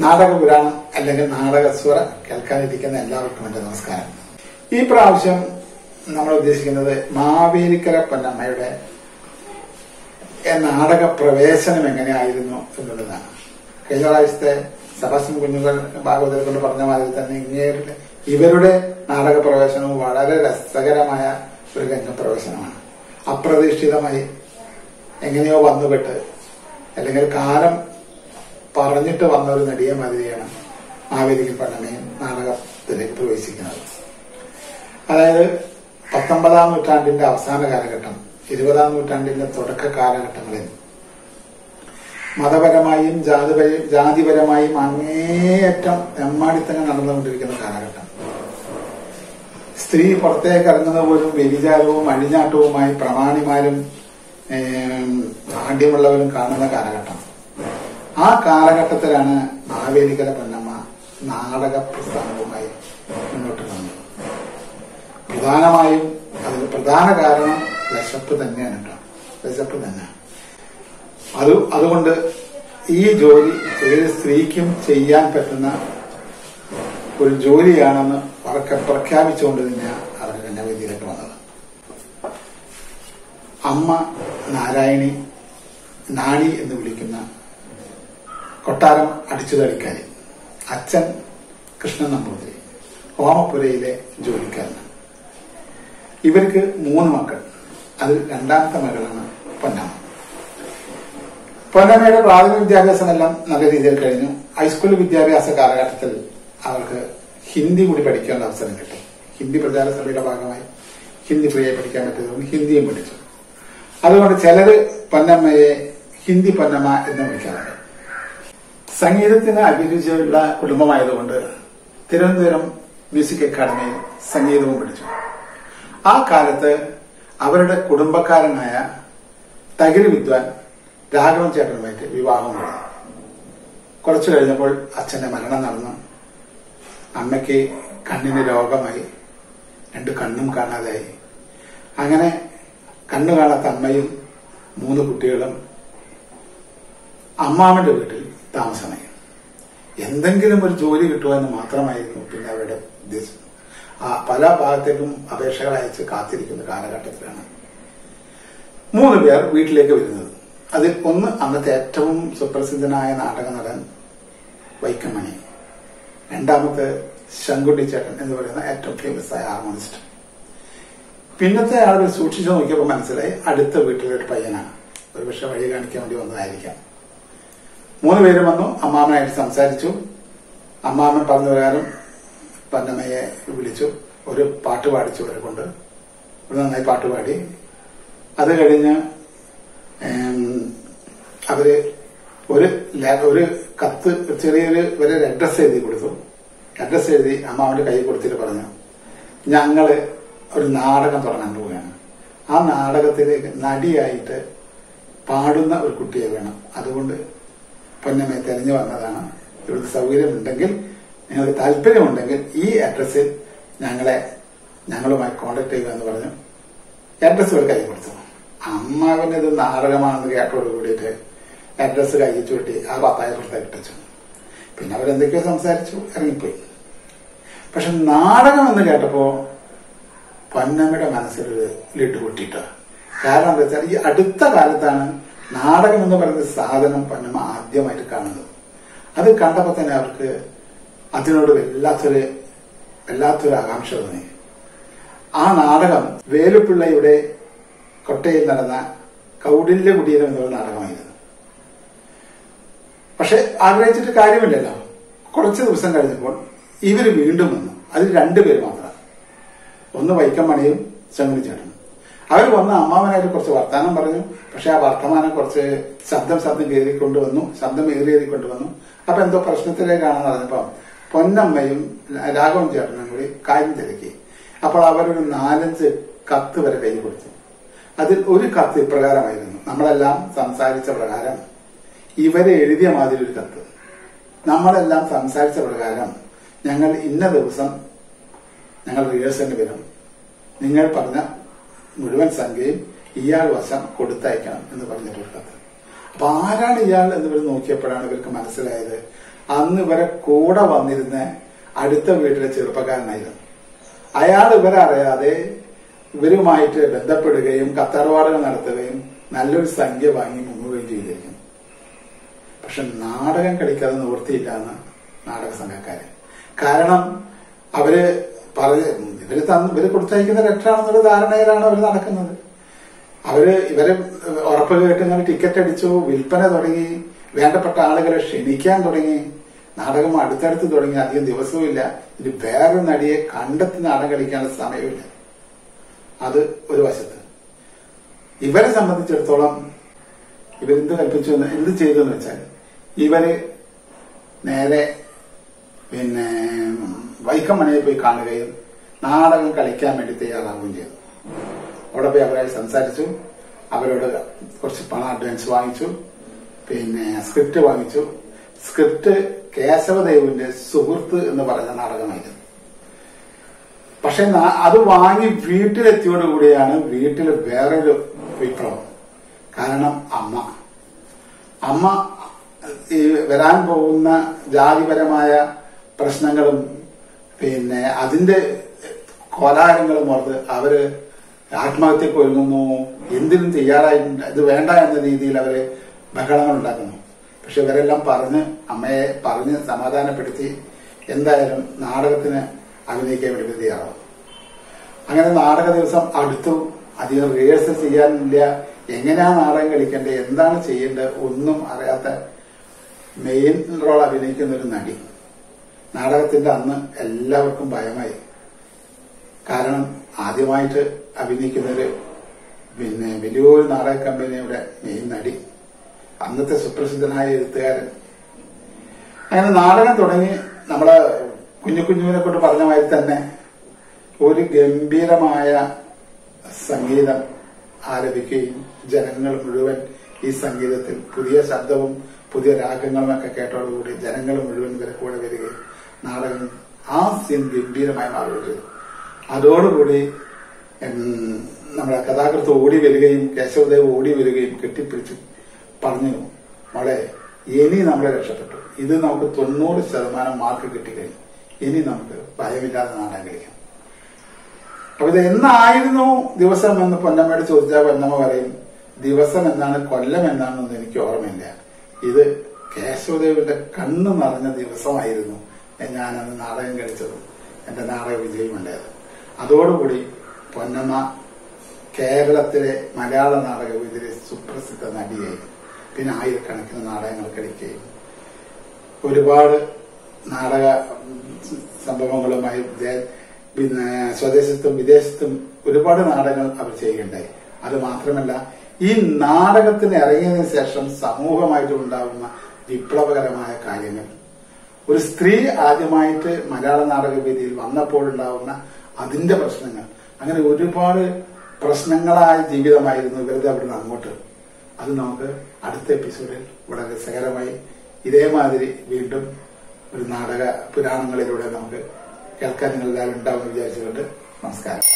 നാടക പുരാണം അല്ലെങ്കിൽ നാടകസ്വര കേൾക്കാനിരിക്കുന്ന എല്ലാവർക്കും എന്റെ നമസ്കാരം ഈ പ്രാവശ്യം നമ്മൾ ഉദ്ദേശിക്കുന്നത് മാവേലിക്കര പൊന്നമ്മയുടെ നാടക പ്രവേശനം എങ്ങനെയായിരുന്നു എന്നുള്ളതാണ് കഴിഞ്ഞ പ്രാവശ്യത്തെ സബാസ്റ്റൻ കുഞ്ഞുങ്ങൾ ഭാഗവതരെ കൊണ്ട് പറഞ്ഞ മാതിരി തന്നെ ഇങ്ങേരുടെ ഇവരുടെ നാടക പ്രവേശനവും വളരെ രസകരമായ ഒരു രംഗപ്രവേശനമാണ് അപ്രതീക്ഷിതമായി എങ്ങനെയോ വന്നുപെട്ട് അല്ലെങ്കിൽ കാലം പറഞ്ഞിട്ട് വന്ന ഒരു നടിയെ മാതിരിയാണ് മാവേലിക്കൽ പണ്ണമയും നാടകത്തിലേക്ക് പ്രവേശിക്കുന്നത് അതായത് പത്തൊമ്പതാം നൂറ്റാണ്ടിന്റെ അവസാന കാലഘട്ടം ഇരുപതാം നൂറ്റാണ്ടിന്റെ തുടക്ക കാലഘട്ടങ്ങളിൽ മതപരമായും ജാതിപര- ജാതിപരമായും അങ്ങേയറ്റം എമ്മാടിത്തങ്ങൾ നടന്നുകൊണ്ടിരിക്കുന്ന കാലഘട്ടം സ്ത്രീ പുറത്തേക്ക് ഇറങ്ങുന്ന പോലും വ്യഭിചാരവും അഴിഞ്ഞാട്ടവുമായി പ്രമാണിമാരും ഏം, ആഢ്യമുള്ളവരും കാണുന്ന കാലഘട്ടം ആ കാലഘട്ടത്തിലാണ് മാവേലിക്കല പൊന്നമ്മ നാടക പ്രസ്ഥാനവുമായി മുന്നോട്ട് വന്നത് പ്രധാനമായും അതിന് പ്രധാന കാരണം വിശപ്പ് തന്നെയാണ് കേട്ടോ വിശപ്പ് തന്നെ അത് അതുകൊണ്ട് ഈ ജോലി ഏത് സ്ത്രീക്കും ചെയ്യാൻ പറ്റുന്ന ഒരു ജോലിയാണെന്ന് അവർക്ക് പ്രഖ്യാപിച്ചുകൊണ്ട് തന്നെയാണ് അവർ രംഗവേദിയിലേക്ക് വന്നത് അമ്മ നാരായണി നാണി എന്ന് വിളിക്കുന്ന കൊട്ടാരം അടിച്ചു തളിക്കാരി അച്ഛൻ കൃഷ്ണൻ നമ്പൂതിരി ഓമപ്പുരയിലെ ജോലിക്കാരനാണ് ഇവർക്ക് മൂന്ന് മക്കൾ അതിൽ രണ്ടാമത്തെ മകളാണ് പൊന്നമ്മ പൊന്നമ്മയുടെ പ്രാഥമിക വിദ്യാഭ്യാസമെല്ലാം നല്ല രീതിയിൽ കഴിഞ്ഞു ഹൈസ്കൂൾ വിദ്യാഭ്യാസ കാലഘട്ടത്തിൽ അവർക്ക് ഹിന്ദി കൂടി പഠിക്കാനുള്ള അവസരം കിട്ടി ഹിന്ദി പ്രചാര സഭയുടെ ഭാഗമായി ഹിന്ദി ഫ്രീയായി പഠിക്കാൻ പറ്റിയതുകൊണ്ട് ഹിന്ദിയും പഠിച്ചു അതുകൊണ്ട് ചിലര് പൊന്നമ്മയെ ഹിന്ദി പൊന്നമ്മ എന്ന് വിളിക്കാറുണ്ട് സംഗീതത്തിന് അഭിരുചിയുള്ള കുടുംബമായതുകൊണ്ട് തിരുവനന്തപുരം മ്യൂസിക് അക്കാദമിയിൽ സംഗീതവും പഠിച്ചു ആ കാലത്ത് അവരുടെ കുടുംബക്കാരനായ തകിരി വിദ്വാൻ രാഘവൻ ചേട്ടനുമായിട്ട് വിവാഹം നടന്നു കുറച്ചു കഴിഞ്ഞപ്പോൾ അച്ഛന്റെ മരണം നടന്നു അമ്മയ്ക്ക് കണ്ണിന് രോഗമായി രണ്ട് കണ്ണും കാണാതായി അങ്ങനെ കണ്ണു കാണാത്ത അമ്മയും മൂന്ന് കുട്ടികളും അമ്മാവന്റെ വീട്ടിൽ താമസമായി എന്തെങ്കിലും ഒരു ജോലി കിട്ടുമെന്ന് മാത്രമായിരുന്നു പിന്നെ അവരുടെ ഉദ്ദേശം ആ പല ഭാഗത്തേക്കും അപേക്ഷകൾ അയച്ച് കാത്തിരിക്കുന്ന കാലഘട്ടത്തിലാണ് മൂന്ന് പേർ വീട്ടിലേക്ക് വരുന്നത് അതിൽ ഒന്ന് അന്നത്തെ ഏറ്റവും സുപ്രസിദ്ധനായ നാടക നടൻ വൈക്കമണി രണ്ടാമത്തെ ശങ്കുണ്ടി ചേട്ടൻ എന്ന് പറയുന്ന ഏറ്റവും ഫേമസ് ആയ ഹാർമോണിസ്റ്റ് പിന്നത്തെ ആളുകൾ സൂക്ഷിച്ചു നോക്കിയപ്പോൾ മനസ്സിലായി അടുത്ത വീട്ടിലെ ഒരു പയ്യനാണ് ഒരുപക്ഷെ വഴി കാണിക്കാൻ വേണ്ടി വന്നതായിരിക്കാം മൂന്ന് പേരും വന്നു അമ്മാമനായിട്ട് സംസാരിച്ചു അമ്മാമൻ പറഞ്ഞ പ്രകാരം പന്നമ്മയെ വിളിച്ചു ഒരു പാട്ട് പാടിച്ചു അവരെ കൊണ്ട് ഒരു നന്നായി പാട്ട് പാടി അത് കഴിഞ്ഞ് ഏം, അവര് ഒരു ല- ഒരു കത്ത് ചെറിയൊരു ഒരു അഡ്രസ് എഴുതി കൊടുത്തു അഡ്രസ് എഴുതി അമ്മാവന്റെ കൈ കൊടുത്തിട്ട് പറഞ്ഞു ഞങ്ങള് ഒരു നാടകം തുടങ്ങാൻ പോവുകയാണ് ആ നാടകത്തിലേക്ക് നടിയായിട്ട് പാടുന്ന ഒരു കുട്ടിയെ വേണം അതുകൊണ്ട് പൊന്നമ്മയെ തെരഞ്ഞു വന്നതാണ് ഇവിടുത്തെ സൗകര്യമുണ്ടെങ്കിൽ നിങ്ങൾക്ക് താല്പര്യമുണ്ടെങ്കിൽ ഈ അഡ്രസ്സിൽ ഞങ്ങളെ ഞങ്ങളുമായി കോണ്ടാക്ട് ചെയ്യുക എന്ന് പറഞ്ഞു അഡ്രസ് ഒരു കൈ കൊടുത്തു അമ്മാവിന് ഇത് നാടകമാണെന്ന് കേട്ടോട് കൂടിയിട്ട് അഡ്രസ് കൈ ചൂട്ടി ആ പത്തായ പുറത്തേക്ക് ഇട്ടു പിന്നെ അവരെന്തൊക്കെയോ സംസാരിച്ചു ഇറങ്ങിപ്പോയി പക്ഷെ നാടകം എന്ന് കേട്ടപ്പോ പൊന്നമ്മയുടെ മനസ്സിലൊരു ലിട്ട് പൊട്ടിയിട്ട് കാരണം എന്താ വെച്ചാൽ ഈ അടുത്ത കാലത്താണ് നാടകം എന്ന് പറയുന്ന സാധനം പൊന്നമ്മ ആദ്യമായിട്ട് കാണുന്നത് അത് കണ്ടപ്പോ തന്നെ അവർക്ക് അതിനോട് വല്ലാത്തൊരു വല്ലാത്തൊരു ആകാംക്ഷ തോന്നി ആ നാടകം വേലുപ്പിള്ളയുടെ കൊട്ടയിൽ നടന്ന കൗടില്യ കുടീരം എന്നുള്ള നാടകമായിരുന്നു പക്ഷെ ആഗ്രഹിച്ചിട്ട് കാര്യമില്ലല്ലോ കുറച്ച് ദിവസം കഴിഞ്ഞപ്പോൾ ഇവര് വീണ്ടും വന്നു അതിൽ രണ്ടുപേര് മാത്രമാണ് ഒന്ന് വൈക്കമ്മണിയും ചെങ്ങുടി ചേട്ടനും അവർ വന്ന് അമ്മാവനായിട്ട് കുറച്ച് വർത്തമാനം പറഞ്ഞു പക്ഷെ ആ വർത്തമാനം കുറച്ച് ശബ്ദം ശബ്ദം കയറിക്കൊണ്ട് വന്നു ശബ്ദം ഏറിയേറി കൊണ്ടുവന്നു അപ്പൊ എന്തോ പ്രശ്നത്തിലേക്കാണെന്ന് പറഞ്ഞപ്പോ പൊന്നമ്മയും രാഘവൻ ചേട്ടനും കൂടി കാര്യം തിരക്കി അപ്പോൾ അവരൊരു നാലഞ്ച് കത്ത് വരെ കൈ കൊടുത്തു അതിൽ ഒരു കത്ത് ഇപ്രകാരമായിരുന്നു നമ്മളെല്ലാം സംസാരിച്ച പ്രകാരം ഇവരെ എഴുതിയ മാതിരി ഒരു കത്ത് നമ്മളെല്ലാം സംസാരിച്ച പ്രകാരം ഞങ്ങൾ ഇന്ന ദിവസം ഞങ്ങൾ റിഹേഴ്സലിന് വരും നിങ്ങൾ പറഞ്ഞ മുഴുവൻ സംഖ്യയും ഇയാൾ വശം കൊടുത്തയക്കണം എന്ന് പറഞ്ഞിട്ടൊരു കത്ത് അപ്പൊ ആരാണ് ഇയാൾ എന്ന് ഇവർ നോക്കിയപ്പോഴാണ് ഇവർക്ക് മനസ്സിലായത് അന്ന് ഇവരെ കൂടെ വന്നിരുന്ന അടുത്ത വീട്ടിലെ ചെറുപ്പക്കാരനായിരുന്നു അയാൾ ഇവരെ അറിയാതെ ഇവരുമായിട്ട് ബന്ധപ്പെടുകയും കത്തറവാടുകൾ നടത്തുകയും നല്ലൊരു സംഖ്യ വാങ്ങി മുങ്ങുകയും ചെയ്തിരിക്കുന്നു പക്ഷെ നാടകം കളിക്കാതെ നിവൃത്തിയില്ല എന്ന് നാടക സംഘക്കാരൻ കാരണം അവര് പറഞ്ഞ ഇവര് തന്ന് ഇവര് കൊടുത്തയക്കുന്ന രക്ഷാണെന്നുള്ള ധാരണയിലാണ് അവർ നടക്കുന്നത് അവര് ഇവരെ ഉറപ്പ് കേട്ട് ഇങ്ങനെ ടിക്കറ്റ് അടിച്ചു വിൽപ്പന തുടങ്ങി വേണ്ടപ്പെട്ട ആളുകളെ ക്ഷണിക്കാൻ തുടങ്ങി നാടകം അടുത്തടുത്ത് തുടങ്ങി അധികം ദിവസവുമില്ല ഇനി വേറൊരു നടിയെ കണ്ടെത്തി നാടകം കളിക്കാനുള്ള സമയമില്ല അത് ഒരു വശത്ത് ഇവരെ സംബന്ധിച്ചിടത്തോളം ഇവരെന്ത് കൽപ്പിച്ചു എന്ന് എന്ത് ചെയ്തു എന്ന് വെച്ചാൽ ഇവര് നേരെ പിന്നെ വൈക്കം മനയിൽ പോയി കാണുകയും നാടകം കളിക്കാൻ വേണ്ടി തയ്യാറാവുകയും ചെയ്തു അവിടെ പോയി അവരായി സംസാരിച്ചു അവരോട് കുറച്ച് പണം അഡ്വാൻസ് വാങ്ങിച്ചു പിന്നെ സ്ക്രിപ്റ്റ് വാങ്ങിച്ചു സ്ക്രിപ്റ്റ് കേശവദേവിന്റെ സുഹൃത്ത് എന്ന് പറയുന്ന നാടകമായിരുന്നു പക്ഷെ നാ- അത് വാങ്ങി വീട്ടിലെത്തിയോടുകൂടിയാണ് വീട്ടിൽ വേറൊരു വിപ്ലവം കാരണം അമ്മ അമ്മ ഈ വരാൻ പോകുന്ന ജാതിപരമായ പ്രശ്നങ്ങളും പിന്നെ അതിന്റെ കോലാഹലങ്ങളും ഓർത്ത് അവര് ആത്മഹത്യക്ക് ഒരുങ്ങുന്നു എന്തിനും തയ്യാറായി ഇത് വേണ്ട എന്ന രീതിയിൽ അവര് ബഹളങ്ങൾ ഉണ്ടാക്കുന്നു പക്ഷെ ഇവരെല്ലാം പറഞ്ഞ് അമ്മയെ പറഞ്ഞ് സമാധാനപ്പെടുത്തി എന്തായാലും നാടകത്തിന് അഭിനയിക്കാൻ വേണ്ടി തയ്യാറാവും അങ്ങനെ നാടക ദിവസം അടുത്തു അധികം റിഹേഴ്സൽ ചെയ്യാനില്ല എങ്ങനെയാ നാടകം കളിക്കേണ്ടത് എന്താണ് ചെയ്യേണ്ടത് ഒന്നും അറിയാത്ത മെയിൻ റോൾ അഭിനയിക്കുന്ന ഒരു നടി നാടകത്തിന്റെ അന്ന് എല്ലാവർക്കും ഭയമായി കാരണം ആദ്യമായിട്ട് അഭിനയിക്കുന്നൊരു പിന്നെ വലിയൊരു നാടക കമ്പനിയുടെ മെയിൻ നടി അന്നത്തെ സുപ്രസിദ്ധനായ എഴുത്തുകാരൻ അങ്ങനെ നാടകം തുടങ്ങി നമ്മളെ കുഞ്ഞു കുഞ്ഞുവിനെ കൊണ്ട് പറഞ്ഞ മാതിരി തന്നെ ഒരു ഗംഭീരമായ സംഗീതം ആലപിക്കുകയും ജനങ്ങൾ മുഴുവൻ ഈ സംഗീതത്തിൽ പുതിയ ശബ്ദവും പുതിയ രാഗങ്ങളും ഒക്കെ കേട്ടോടുകൂടി ജനങ്ങൾ മുഴുവൻ ഇവരെ കൂടെ വരികയും നാടകം ആ സീൻ ഗംഭീരമായി മാറുകയും ചെയ്തു അതോടുകൂടി ഉം, നമ്മുടെ കഥാകൃത്ത് ഓടി വരികയും കേശവദേവ് ഓടി വരികയും കെട്ടിപ്പിടിച്ച് പറഞ്ഞു മോളെ ഇനി നമ്മളെ രക്ഷപ്പെട്ടു ഇത് നമുക്ക് തൊണ്ണൂറ് ശതമാനം മാർക്ക് കിട്ടിക്കഴിഞ്ഞു ഇനി നമുക്ക് ഭയമില്ലാതെ നാടകം കളിക്കാം അപ്പൊ ഇത് എന്നായിരുന്നു ദിവസം എന്ന് പൊന്നമ്മയോട് ചോദിച്ചാൽ പൊന്നമ്മ പറയും ദിവസം എന്നാണ് കൊല്ലം എന്നാണെന്ന് എനിക്ക് ഓർമ്മയില്ല ഇത് കേശവദേവിന്റെ കണ്ണ് നിറഞ്ഞ ദിവസമായിരുന്നു ഞാനന്ന് നാടകം കളിച്ചതും എന്റെ നാടക വിജയം ഉണ്ടായത് അതോടുകൂടി പൊന്നമ്മ കേരളത്തിലെ മലയാള നാടക വിധിയിലെ സുപ്രസിദ്ധ നടിയായി പിന്നെ ആയിരക്കണക്കിന് നാടകങ്ങൾ കളിക്കുകയും ഒരുപാട് നാടക സംഭവങ്ങളുമായി ദേ- പിന്നെ സ്വദേശത്തും വിദേശത്തും ഒരുപാട് നാടകങ്ങൾ അവർ ചെയ്യുകയുണ്ടായി അത് മാത്രമല്ല ഈ നാടകത്തിന് ഇറങ്ങിയതിനു ശേഷം സമൂഹമായിട്ട് ഉണ്ടാകുന്ന വിപ്ലവകരമായ കാര്യങ്ങൾ ഒരു സ്ത്രീ ആദ്യമായിട്ട് മലയാള നാടക വേദിയിൽ വന്നപ്പോഴുണ്ടാവുന്ന അതിന്റെ പ്രശ്നങ്ങൾ അങ്ങനെ ഒരുപാട് പ്രശ്നങ്ങളായ ജീവിതമായിരുന്നു ഇവരുടെ അവിടുന്ന് അങ്ങോട്ട് അത് നമുക്ക് അടുത്ത എപ്പിസോഡിൽ വളരെ രസകരമായി ഇതേമാതിരി വീണ്ടും ഒരു നാടക പുരാണങ്ങളിലൂടെ നമുക്ക് കേൾക്കാൻ നിങ്ങൾ എല്ലാവരും ഉണ്ടാവും വിചാരിച്ചുകൊണ്ട് നമസ്കാരം